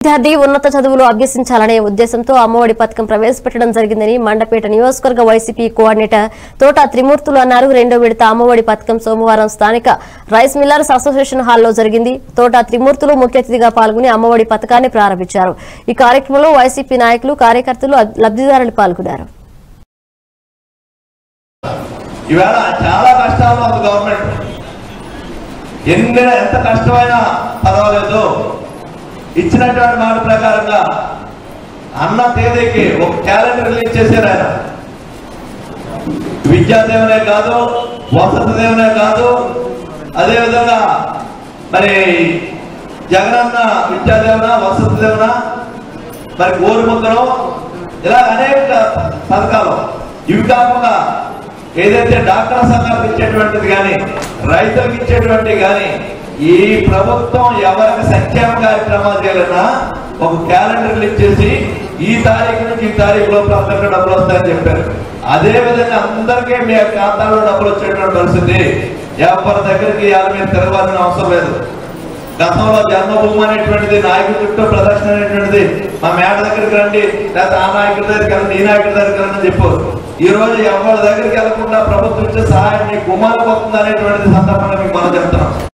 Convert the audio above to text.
విద్యార్థి ఉన్నత చదువులు అభ్యసించాలనే ఉద్దేశంతో అమ్మఒడి పథకం ప్రవేశపెట్టడం జరిగిందని మండపేట నియోజకవర్గ వైసీపీ కోఆర్డినేటర్ తోట త్రిమూర్తులు అన్నారు రెండో విడత అమ్మఒడి పథకం సోమవారం స్థానిక రైస్ మిల్లర్స్ అసోసియేషన్ హాల్లో జరిగింది తోట త్రిమూర్తులు ముఖ్య అతిథిగా పాల్గొని అమ్మఒడి పథకాన్ని ప్రారంభించారు ఈ కార్యక్రమంలో వైసీపీ నాయకులు కార్యకర్తలు లబ్ధిదారులు పాల్గొన్నారు ఈవేళ చాలా కష్టాల్లో ఉంది గవర్నమెంట్ ఎన్ని ఎంత కష్టమైనా పర్వాలేదు ఇచ్చినటువంటి మాట ప్రకారంగా అన్న తేదీకి ఒక క్యాలెండర్ రిలీజ్ చేశారు ఆయన విద్యాదేవనే కాదు వసతి దేవునే కాదు అదేవిధంగా మరి జగనన్న విద్యాదేవన వసతి దేవున మరి గోరుముద్దరం ఇలా అనేక పథకాలు ఇవి కాకుండా ఏదైతే డాక్టర్ సంఘాలకు ఇచ్చేటువంటిది కానీ రైతులకు ఇచ్చేటువంటి కానీ ఈ ప్రభుత్వం ఎవరికి సంక్షేమ కార్యక్రమాలు చేయాలన్నా ఒక క్యాలెండర్ రిలీజ్ చేసి ఈ తారీఖు నుంచి ఈ తారీఖు లోపల అందరికీ డబ్బులు వస్తాయని చెప్పారు అదే విధంగా అందరికీ మీ ఖాతాలో డబ్బులు వచ్చేటువంటి పరిస్థితి ఎవరి దగ్గరికి ఇవాళ మీరు తిరగాల్సిన అవసరం లేదు గతంలో జన్మభూమి అనేటువంటిది నాయకుడి చుట్టూ ప్రదర్శన అనేటువంటిది మా మేడ దగ్గరికి రండి లేకపోతే ఆ నాయకుడి దగ్గరికి రండి ఈ నాయకుడి దగ్గరికి రండి అని చెప్పు ఈ రోజు ఎవరి దగ్గరికి వెళ్లకుండా ప్రభుత్వం ఇచ్చే సహాయం మీ గుమ్మాలకు వస్తుంది అనేటువంటిది సందర్భంగా మీకు మనం చెప్తున్నాం